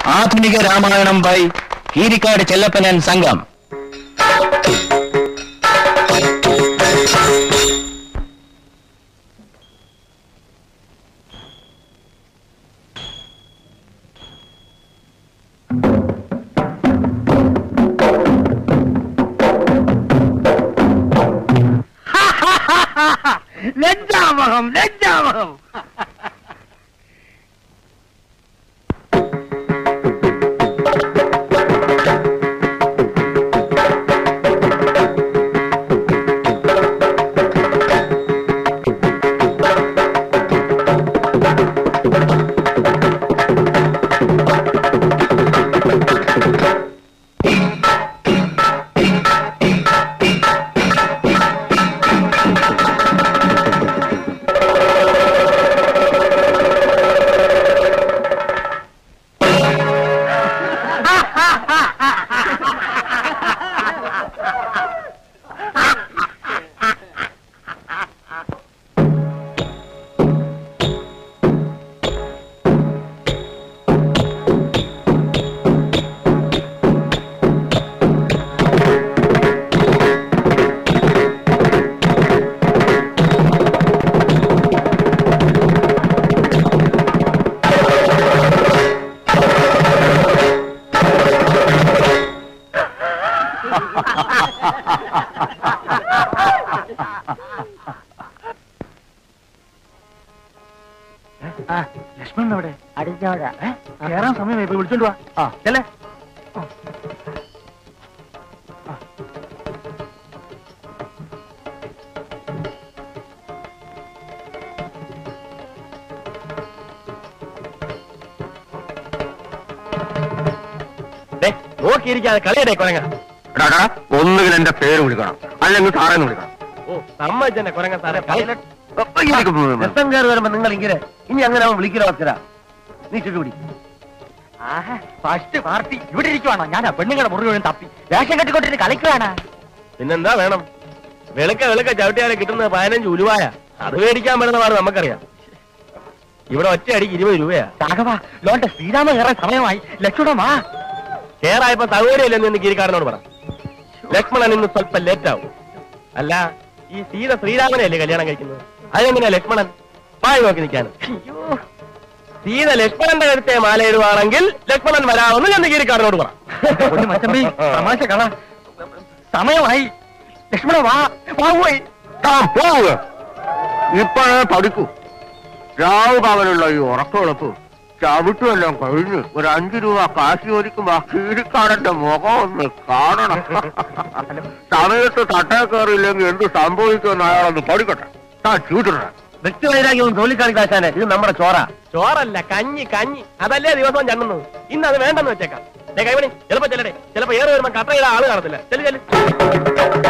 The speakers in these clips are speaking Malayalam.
ആധുനിക രാമായണം ബൈ കീരിക്കാട് ചെല്ലപ്പനൻ സംഘം ലജ്ജാമഹം ലജ്ജാമഹം ലക്ഷ്മണൻ എവിടെ അടിച്ചോടാ കേറാൻ സമയമായി പോയി വിളിച്ചോണ്ട് വാ ആ ചെല്ലേ നോക്കിയിരിക്കാതെ കളിയടേ കൊരങ്ങ ഒന്നുകിൽ എന്റെ പേര് വിളിക്കണം അല്ലെങ്കിൽ സാറേന്ന് വിളിക്കണം ഓ സമ്മതിച്ചെന്നെ കൊരങ്ങ സാറേ കളിയിലെ രസം കയറി വരുമ്പോ നിങ്ങൾ ഇങ്ങനെ ഇനി അങ്ങനെ അവൻ വിളിക്കലോ അച്ഛരാ നീ ചുറ്റുപിടി ഫസ്റ്റ് പാർട്ടി ഇവിടെ ഇരിക്കുവാണോ ഞാൻ ആ പെണ്ണുങ്ങളുടെ മുറി മുഴുവൻ തപ്പി വേഷം കെട്ടിക്കൊണ്ടിട്ട് കളിക്കുവാണ് പിന്നെന്താ വേണം വെളുക്ക വെളുക്ക ചവിട്ടിയാലെ കിട്ടുന്നത് പതിനഞ്ച് ഉലുവായ അത് മേടിക്കാൻ പറ്റുന്ന പാട് നമുക്കറിയാം ഇവിടെ ഒറ്റ അടിക്ക് ഇരുപത് രൂപയാ രാഘവ ലോണ്ട ശ്രീരാമ കയറാൻ സമയമായി ലക്ഷ്മണമാ കേറായപ്പോ സൗകര്യമില്ലെന്ന് ഇന്ന് ഗിരിക്കാരനോട് പറ ലക്ഷ്മണൻ ഇന്ന് സ്വല്പം ലേറ്റ് ആവും അല്ല ഈ സീത ശ്രീരാമനെയല്ലേ കല്യാണം കഴിക്കുന്നത് അതെങ്ങനെയാ ലക്ഷ്മണൻ പായ നോക്കി നിൽക്കാനും സീത ലക്ഷ്മണന്റെ കരുത്തെ മാലയിടുവാണെങ്കിൽ ലക്ഷ്മണൻ വരാമെന്ന് ഞാൻ ഗിരിക്കാരനോട് പറ ഒന്ന് മച്ചമ്പി തമാശ കള സമയമായി ലക്ഷ്മണ വാ വാ പോയി താൻ പോവുക ഇപ്പോഴേ പഠിക്കൂ രാവ് പകലുള്ള ഈ ഉറക്കമുളപ്പ് ചവിട്ടുമെല്ലാം കഴിഞ്ഞ് ഒരു അഞ്ചു രൂപ കാശ് ചോദിക്കുമ്പോ ആ കീഴിക്കാരന്റെ മുഖം ഒന്ന് കാണണം സമയത്ത് തട്ടേ കയറിയില്ലെങ്കിൽ എന്ത് സംഭവിക്കുമെന്ന് അയാളൊന്ന് പഠിക്കട്ടെ താൻ ചൂട്ടിട വ്യക്തിവൈരാഗ്യവും ജോലിക്കാരിക്കാശാനെ ഇത് നമ്മുടെ ചോറ ചോറല്ല കഞ്ഞി കഞ്ഞി അതല്ലേ ദിവസവും ചണ്ണുന്നത് ഇന്ന് അത് വേണ്ടെന്ന് വെച്ചേക്കാം ദേ കൈമണി ചിലപ്പോ ചെല്ലടേ ചിലപ്പോ ഏറെ വരുമ്പോ കട്ടയുടെ ആള് കാണത്തില്ല ചെല്ലു ചെല്ലു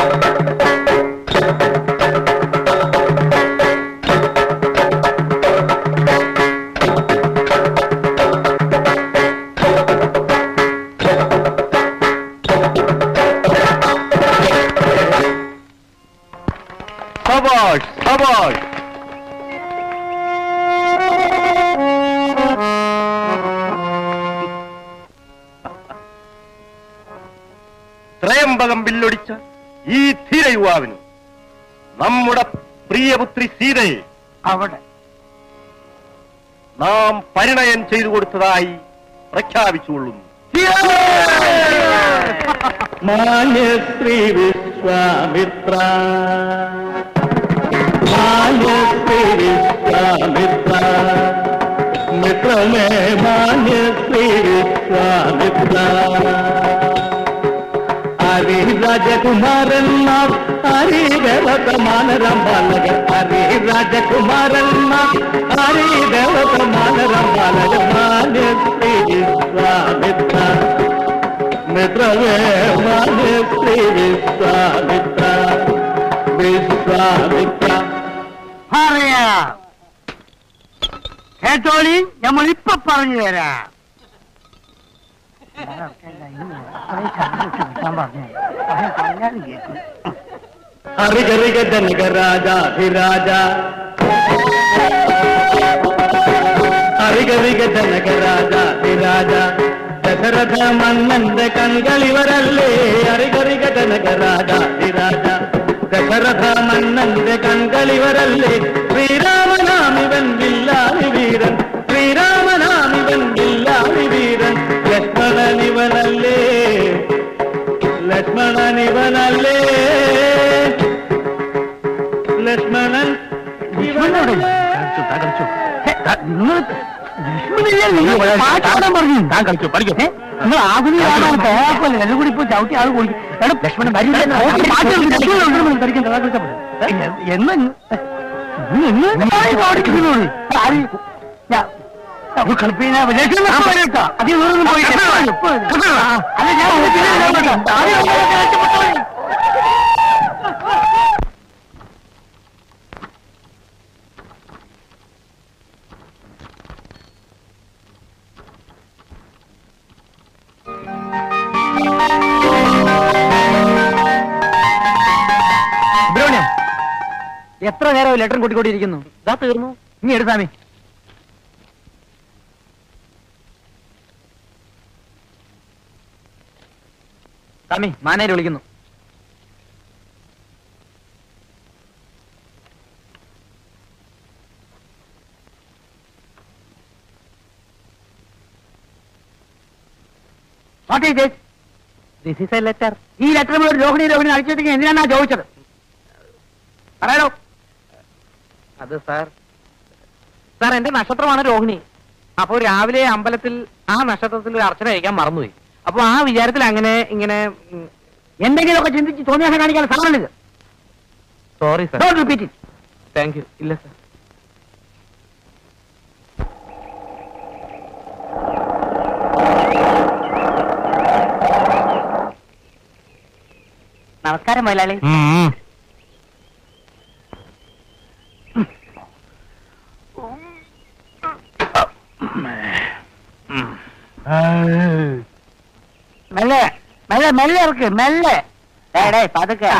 സബാഷ് സബാഷ് ത്രയംബകം ബില്ലൊടിച്ച ഈ ധീര യുവാവിന് നമ്മുടെ പ്രിയപുത്രി സീതയെ അവിടെ നാം പരിണയം ചെയ്തു കൊടുത്തതായി പ്രഖ്യാപിച്ചുകൊള്ളുന്നു മാന്യശ്രീ വിശ്വാമിത്ര മാന്യശ്രീ വിശ്വാമിത്ര മിത്രമേ മാന്യശ്രീ വിശ്വാമിത്ര ഹരി രാജകുമാരന്മാർ ഹരി ദേവതമാനരം ബാലകർ ഹരി രാജകുമാരന്മാർ ഹരി ദേവതമാനരം ബാലകർ മാന്യശ്രീ വിശ്വാമിത്ര മിത്രമേ മാന്യശ്രീ വിശ്വാമിത്ര വിശ്വാമിത്ര പറയാ കേട്ടോളി നമ്മൾ ഇപ്പൊ പറഞ്ഞു തരാം ഹരിഗരിക ജനക രാജാധിരാജ അറികറിക ജനക രാജ വിരാജ ദശരഥ മന്നന്റെ കൺകളിവരല്ലേ അറികറിക ജനക രാജ വിരാജ ദശരഥ മന്നന്റെ കൺകളിവരല്ലേ ശ്രീരാമനാമിവൻ വില്ലാളി വീരൻ ശ്രീരാമനാമിവൻ വില്ലാളി വീരൻ ലക്ഷ്മണനിവനല്ലേ ലക്ഷ്മണനിവനല്ലേ ലക്ഷ്മണൻ ഇവനല്ലേ താൻ കളിച്ചു പഠിക്കും നിങ്ങൾ ആധുനിക ആളാണ് പേപ്പല്ലേ എല്ലാം കൂടി ഇപ്പൊ ചവിട്ടി ആൾ കൂടി എടാ ലക്ഷ്മണൻ വരില്ല എന്ന് സുബ്രഹ്മണ്യം എത്ര നേരം ലെറ്റർ കൂട്ടിക്കൊണ്ടിരിക്കുന്നു ഇതാ തീർന്നു ഇനി എടുത്താമി സ്വാമി മാനേര് വിളിക്കുന്നു what is this this is a letter ഈ ലെറ്റർ നമ്മൾ രോഹിണി രോഹിണി അടിച്ചിട്ടെങ്കിൽ എന്തിനാ ചോദിച്ചത് പറയാലോ അത് സാർ സാർ എന്റെ നക്ഷത്രമാണ് രോഹിണി അപ്പൊ രാവിലെ അമ്പലത്തിൽ ആ നക്ഷത്രത്തിൽ ഒരു അർച്ചന കഴിക്കാൻ മറന്നുപോയി അപ്പൊ ആ വിചാരത്തിൽ അങ്ങനെ ഇങ്ങനെ എന്തെങ്കിലുമൊക്കെ ചിന്തിച്ച് തോന്നിയാൽ കാണിക്കാൻ സാധനം sorry sir don't repeat it thank you ഇല്ല സാർ നമസ്കാരം മുതലാളി മെല്ലെ മെല്ലെ മെല്ലെ ഇറക്ക് മെല്ലെ ഡേ പതുക്കെ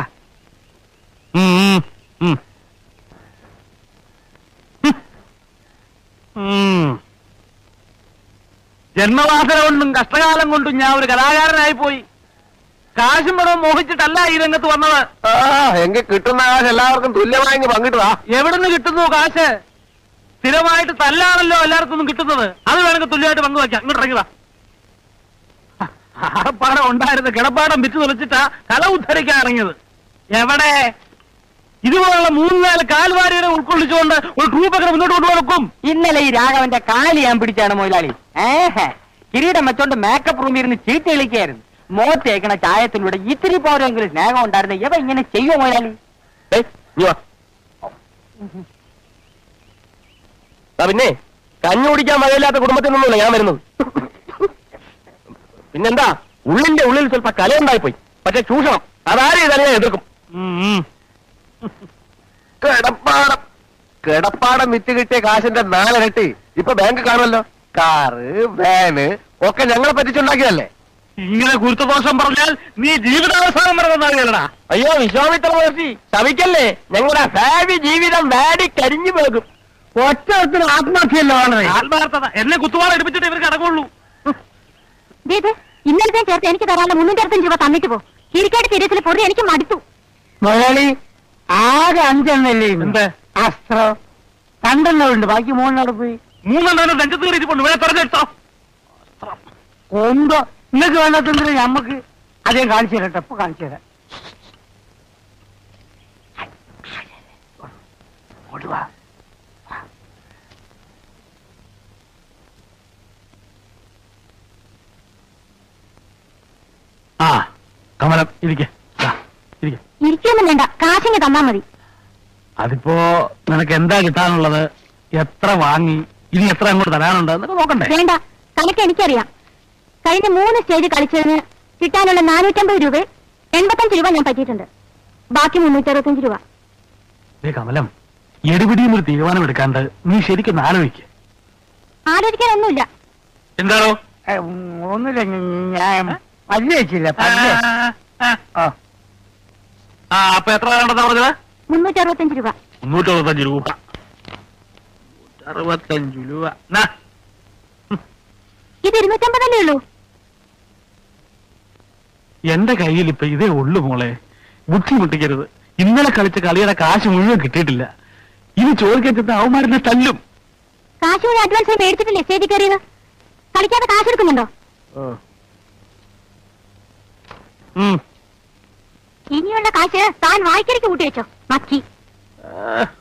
ജന്മവാസന കൊണ്ടും കഷ്ടകാലം കൊണ്ടും ഞാൻ ഒരു കലാകാരനായി പോയി കാശും പണവും മോഹിച്ചിട്ടല്ല ഈ രംഗത്ത് വന്നത് എങ്കിൽ കിട്ടുന്ന കാശ് എല്ലാവർക്കും തുല്യമായി പങ്കിട്ടതാ എവിടുന്ന് കിട്ടുന്നു കാശ് സ്ഥിരമായിട്ട് തല്ലാണല്ലോ എല്ലാവർക്കും ഒന്നും കിട്ടുന്നത് അത് വേണമെങ്കിൽ തുല്യമായിട്ട് പങ്കുവയ്ക്കാം ഇങ്ങോട്ട് ഇറങ്ങിവാ ആപ്പാടം ഉണ്ടായിരുന്ന കിടപ്പാടം വിറ്റ് തുളച്ചിട്ടാ കല ഉദ്ധരിക്കാൻ ഇറങ്ങിയത് എവിടെ ഇതുപോലുള്ള മൂന്ന് നാല് കാൽവാരികളെ ഉൾക്കൊള്ളിച്ചുകൊണ്ട് ഒരു ട്രൂപ്പ് ഒക്കെ മുന്നോട്ട് കൊണ്ടുപോകും ഇന്നലെ ഈ രാഘവന്റെ കാല് ഞാൻ പിടിച്ചാണ് മുതലാളി ഏഹ് കിരീടം വെച്ചോണ്ട് മേക്കപ്പ് റൂമിൽ ഇരുന്ന് ചീട്ട് കളിക്കായിരുന്നു മുഖത്ത് തേക്കണ ചായത്തിലൂടെ ഇത്തിരി പോരെങ്കിലും സ്നേഹം ഉണ്ടായിരുന്നു ഇവ ഇങ്ങനെ ചെയ്യുമോ മുതലാളി പിന്നെ കഞ്ഞി കുടിക്കാൻ മഴയില്ലാത്ത കുടുംബത്തിൽ നിന്നല്ല ഞാൻ വരുന്നത് പിന്നെന്താ ഉള്ളിന്റെ ഉള്ളിൽ സ്വല്പ കലയുണ്ടായി പോയി പക്ഷെ ചൂഷണം അതാരും ഇതല്ല ഞാൻ എതിർക്കും കിടപ്പാടം കിടപ്പാടം വിറ്റ് കിട്ടിയ കാശിന്റെ നാലിരട്ടി ഇപ്പൊ ബാങ്ക് കാണുമല്ലോ കാറ് വാന് ഒക്കെ ഞങ്ങളെ പറ്റിച്ചുണ്ടാക്കിയതല്ലേ ഇങ്ങനെ ഗുരുത്വദോഷം പറഞ്ഞാൽ നീ ജീവിതാവസാനം വരെ നന്നാകലടാ അയ്യോ വിശ്വാമിത്ര മഹർഷി ശവിക്കല്ലേ ഞങ്ങളുടെ ഭാവി ജീവിതം വാടി കരിഞ്ഞു പോകും ഒറ്റ ആത്മഹത്യല്ലോ ആത്മാർത്ഥത എന്നെ കുത്തുവാള എടുപ്പിച്ചിട്ട് ഇവർക്ക് അടങ്ങുള്ളൂ ഇത് ഇന്നലത്തെ ചേർത്ത് എനിക്ക് തരാനുള്ള മുന്നൂറ്റി അറുപത്തഞ്ച് രൂപ തന്നിട്ട് പോ കിരിക്കാട് തീരത്തിൽ പൊറി എനിക്ക് മടുത്തു മുതലാളി ആകെ അഞ്ചെണ്ണല്ലേ എന്ത്? അസ്ത്രം രണ്ടെണ്ണമുണ്ട് ബാക്കി മൂന്നെണ്ണം പോയി മൂന്നെണ്ണം നെഞ്ചത്ത് കയറിയിട്ടുണ്ട് വേറെ തെരഞ്ഞെടുത്തോ കൊണ്ടോ നിങ്ങൾക്ക് വേണ്ടാത്തതിന് ഞമ്മക്ക് അതേ കാണിച്ചു തരട്ടെ ഇപ്പൊ കാണിച്ചു തരാം ഇങ്ങോട്ട് വാ. ആ കമലം ഇരിക്കെ ഇരിക്കെ ഇരിക്കൊന്നും വേണ്ട കാശിങ് തന്നാ മതി അതിപ്പോ നിനക്ക് എന്താ കിട്ടാനുള്ളത് എത്ര വാങ്ങി ഇനി എത്ര അങ്ങോട്ട് തരാനുണ്ട് എന്നൊക്കെ നോക്കണ്ടേ വേണ്ട കണക്ക് എനിക്കറിയാം കഴിഞ്ഞ മൂന്ന് സ്റ്റേജ് കളിച്ചതിന് കിട്ടാനുള്ള നാനൂറ്റമ്പത് രൂപ എൺപത്തഞ്ച് രൂപ ഞാൻ പറ്റിയിട്ടുണ്ട് ബാക്കി മുന്നൂറ്റി അറുപത്തഞ്ച് രൂപ ഏ കമലം എടുപിടിയും ഒരു തീരുമാനം എടുക്കാണ്ട് നീ ശരിക്കും ആലോചിക്ക് ആലോചിക്കാനൊന്നുമില്ല എന്താണോ ഏ, ഉം, ഒന്നുമില്ല ഞാൻ പല്ല് വെച്ചില്ല പല്ല് ആ ആ അപ്പൊ എത്ര വേണ്ടെന്നാ പറഞ്ഞത് മുന്നൂറ്റി അറുപത്തഞ്ച് രൂപ മുന്നൂറ്റി അറുപത്തഞ്ച് രൂപ അറുപത്തഞ്ച് രൂപ നാ, ഇത് ഇരുന്നൂറ്റമ്പതല്ലേ ഉള്ളൂ എന്റെ കയ്യിൽ ഇപ്പൊ ഇതേ ഉള്ളു മോളെ ബുദ്ധിമുട്ടിക്കരുത് ഇന്നലെ കളിച്ച കളിയുടെ കാശ് മുഴുവൻ കിട്ടിയിട്ടില്ല ഇനി ചോദിക്കാൻ ചെന്ന അവന്മാരെന്നെ തല്ലും കാശ് കൂടി അഡ്വാൻസ് മേടിച്ചിട്ടില്ലേ സ്റ്റേജിൽ കയറിയത് കളിക്കാതെ കാശ് എടുക്കുന്നുണ്ടോ ഉം. ഇനിയുള്ള കാശ് താൻ വായിക്കരിക്ക് കൂട്ടി വെച്ചോ മക്കി ആ,